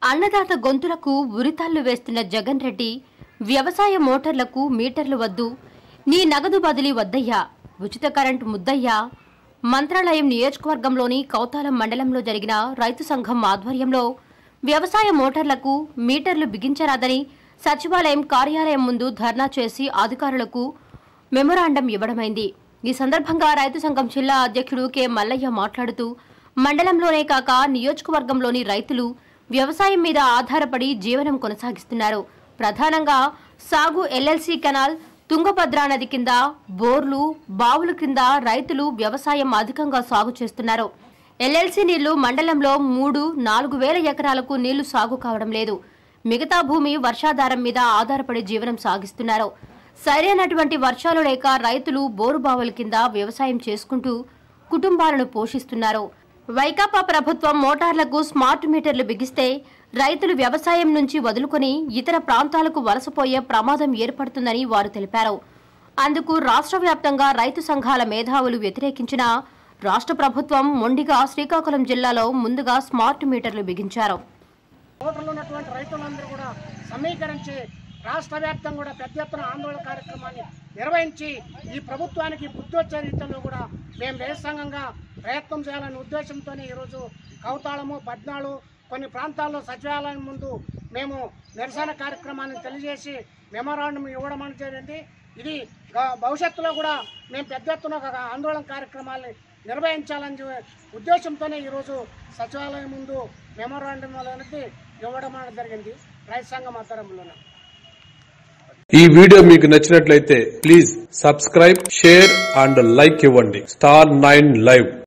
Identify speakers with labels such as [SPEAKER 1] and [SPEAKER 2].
[SPEAKER 1] అన్నదాత గొంతులకు ఉరితాళ్లు వేస్తున్న జగన్ రెడ్డి వ్యవసాయ మోటార్లకు మీటర్లు వద్దు నీ నగదు బదిలీ వద్దయ్యా ఉచిత కరెంటు ముద్దయ్యా మంత్రాలయం నియోజకవర్గంలోని కౌతాలం మండలంలో జరిగిన రైతు సంఘం ఆధ్వర్యంలో వ్యవసాయ మోటార్లకు మీటర్లు బిగించరాదని సచివాలయం కార్యాలయం ముందు ధర్నా చేసి అధికారులకు మెమొరాండం ఇవ్వడమైంది ఈ సందర్భంగా రైతు సంఘం జిల్లా అధ్యక్షుడు కె మల్లయ్య మాట్లాడుతూ మండలంలోనే కాక నియోజకవర్గంలోని రైతులు వ్యవసాయం మీద ఆధారపడి జీవనం కొనసాగిస్తున్నారు ప్రధానంగా సాగు ఎల్ఎల్సి కెనాల్ తుంగభద్రా నది కింద బోర్లు బావుల కింద రైతులు వ్యవసాయం అధికంగా సాగు చేస్తున్నారు ఎల్ఎల్సి నీళ్లు మండలంలో మూడు నాలుగు వేల ఎకరాలకు నీళ్లు సాగు కావడం లేదు మిగతా భూమి వర్షాధారం మీద ఆధారపడి జీవనం సాగిస్తున్నారు సరైనటువంటి వర్షాలు లేక రైతులు బోరు బావుల కింద వ్యవసాయం చేసుకుంటూ కుటుంబాలను పోషిస్తున్నారు వైకాపా ప్రభుత్వం మోటార్లకు స్మార్ట్ మీటర్లు బిగిస్తే రైతులు వ్యవసాయం నుంచి వదులుకొని ఇతర ప్రాంతాలకు వలసపోయే ప్రమాదం ఏర్పడుతుందని వారు తెలిపారు అందుకు రాష్ట్ర వ్యాప్తంగా రైతు సంఘాల మేధావులు వ్యతిరేకించిన రాష్ట్ర ప్రభుత్వం మొండిగా శ్రీకాకుళం జిల్లాలో ముందుగా స్మార్ట్ మీటర్లు బిగించారు
[SPEAKER 2] ఓటర్లు ఉన్నటువంటి రైతులందరూ కూడా సమీకరించి రాష్ట్ర వ్యాప్తంగా కూడా పెద్ద ఎత్తున ఆందోళన కార్యక్రమాన్ని నిర్వహించి ఈ ప్రభుత్వానికి బుద్ధి వచ్చే రీతిలో కూడా మేము రైతు సంఘంగా ప్రయత్నం చేయాలనే ఉద్దేశంతోనే ఈరోజు కౌతాళము పద్నాలు కొన్ని ప్రాంతాల్లో సచివాలయం ముందు మేము నిరసన కార్యక్రమాన్ని తెలియజేసి మెమోరాండం ఇవ్వడం అనేది జరిగింది ఇది గ- భవిష్యత్తులో కూడా మేము పెద్ద ఎత్తున ఒక ఆందోళన కార్యక్రమాన్ని నిర్వహించాలని చెప్పి ఉద్దేశంతోనే ఈరోజు సచివాలయం ముందు మెమోరాండం అనేది ఇవ్వడం అనేది జరిగింది రైతు సంఘం ఆధ్వర్యంలోనే
[SPEAKER 3] ఈ వీడియో మీకు నచ్చినట్లయితే please subscribe share and like ఇవ్వండి స్టార్ నైన్ లైవ్